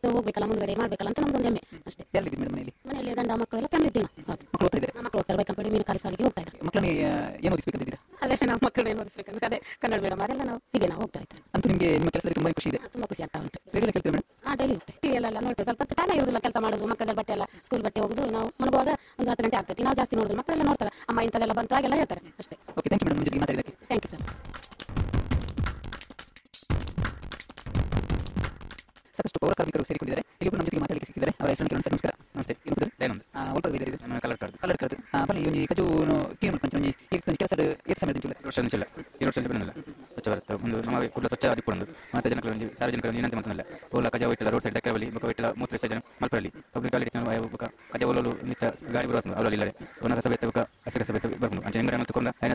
ಮತ್ತೆ ಹೋಗ್ಬೇಕಲ್ಲ ಮುಂದ್ಗಡೆ ಮಾಡ್ಬೇಕಲ್ಲ ಅಂತ ನಮ್ದೊಂದು ಹೆಮ್ಮೆ ಅಷ್ಟೇ ಯಾರಿದ್ದೀರಿ ಮೇಡಮ್ ಮನೆಯಲ್ಲಿ ಮನೆಯಲ್ಲಿ ಗಂಡ ಮಕ್ಕಳೆಲ್ಲ ಫ್ಯಾಮಿಲಿ ಇದ್ದೀವಿ ನಾವು ಹೌದು ಮಕ್ಕಳು ಓದ್ತಾ ಇದ್ದಾರೆ ನಮ್ಮ ಮಕ್ಕಳು ಹೋಗ್ತಾರೆ ಬೈಕಂಪಡಿ ಮೀನುಕಾರಿ ಸಾಲಿಗೆ ಹೋಗ್ತಾ ಇದ್ದಾರೆ ಮಕ್ಕಳನ್ನ ಏನು ಓದಿಸ್ಬೇಕಂತಿದ್ದೀರಾ ಅದೇ ನಾವು ಮಕ್ಕಳನ್ನ ಓದಿಸ್ಬೇಕಂದ್ರೆ ಅದೇ ಕನ್ನಡ ಮೇಡಮ್ ಅದೆಲ್ಲ ನಾವು ಹೀಗೆ ನಾವು ಹೋಗ್ತಾ ಇದ್ದಾರೆ ಅಂತೂ ನಿಮಗೆ ನಿಮ್ಮ ಕೆಲಸದಲ್ಲಿ ತುಂಬಾ ಖುಷಿ ಇದೆ ತುಂಬಾ ಖುಷಿ ಆಗ್ತಾ ಉಂಟು ರೆಗ್ಯುಲರ್ ಕೇಳ್ತೀವಿ ಮೇಡಮ್ ಆ ಡೈಲಿ ಇರುತ್ತೆ ಟಿವಿ ಎಲ್ಲ ನೋಡ್ತೇವೆ ಸ್ವಲ್ಪ ಟೈಮ್ ಇರೋದಿಲ್ಲ ಕೆಲಸ ಮಾಡೋದು ಮಕ್ಕಳ ಬಟ್ಟೆ ಎಲ್ಲ ಸ್ಕೂಲ್ ಬಟ್ಟೆ ಹೋಗುದು ನಾವು ಮಲಗುವಾಗ ಒಂದು ಹತ್ತು ಗಂಟೆ ಆಗ್ತೈತಿ ನಾವು ಜಾಸ್ತಿ ನೋಡೋದು ಮಕ್ಕಳೆಲ್ಲ ನೋಡ್ತಾರೆ ಅಮ್ಮ ಇಂಥದೆಲ್ಲ ಬಂತು ಹಾಗೆಲ್ಲ ಹೇಳ್ತಾರೆ ಅಷ್ಟೇ ಓಕೆ ಥ್ಯಾಂಕ್ ಯು ಮೇಡಮ್ ನಿಮ್ಮ ಜೊತೆಗೆ ಮಾತಾಡಿದ್ದಕ್ಕೆ ಥ್ಯಾಂಕ್ ಯು ಸರ್ ಸಾಕಷ್ಟು ಪೌರ ಕಾರ್ಮಿಕರು ಸೇರಿಕೊಂಡಿದ್ದಾರೆ ಇಲ್ಲಿ ನಮ್ಮ ಜೊತೆಗೆ ಮಾತಾಡಲಿಕ್ಕೆ ಸಿಕ್ಕಿದ್ದಾರೆ ಅವರ ಹೆಸರನ್ನು ಕೇಳೋಣ ಸರ್ ನಮಸ್ಕಾರ ನಮಸ್ತೆ ಏನು ಪುತ್ರ ದಯಾನಂದ್ ಒಳ್ಳೆ ಬೇರೆ ನಾನು ಕಲರ್ ಕಾರ್ಡ್ ಕಲರ್ ಕರೆದು ಬನ್ನಿ ಇವನಿ ಕಜು ತೀರ್ಮಾನ ಪಂಚ ಒಂಜಿ ಈಗ ಕೆಲಸ ಏಕ ಸಮಯ ದಿಂಚುಲ್ಲ ವರ್ಷ ನಿಂಚಿಲ್ಲ ಈ ವರ್ಷ ಬಂದಿಲ್ಲ ಸ್ವಚ್ಛ ಭಾರತ ಒಂದು ನಮ್ಮ ಕೂಡ ಸ್ವಚ್ಛ ಆದಿಪ್ಪುಂಡು ಮತ್ತೆ ಜನಗಳು ಒಂಜಿ ಸಾರ್ವಜನಿಕರು ಏನಂತ ಮಾತನಲ್ಲ ಓಲ ಕಜ ಒಯ್ಟಲ ರೋಡ್ ಸೈಡ್ ದಕ್ಕವಲ್ಲಿ ಬೊಕ ಒಯ್ಟಲ ಮೂತ್ರ ವಿಸರ್ಜನೆ ಮಲ್ಪರಲ್ಲಿ ಪಬ್ಲಿಕ್ ಟಾಯ್ಲೆಟ್ ನಾವು ಬೊಕ ಕಜ ಒಲಲು ನಿತ್ತ ಗಾಡಿ ಬರುವಾಗ ಅವರಲ್ಲಿ ಇಲ್ಲಡೆ ಒನ ಕಸ ಬೆತ್ತ ಬೊಕ ಹಸಿ ಕಸ ಬೆತ್ತ ಬರ್ಕೊಂಡು ಅಂಚೆ ಹೆಂಗಡೆ ಮಲ್ತುಕೊಂಡ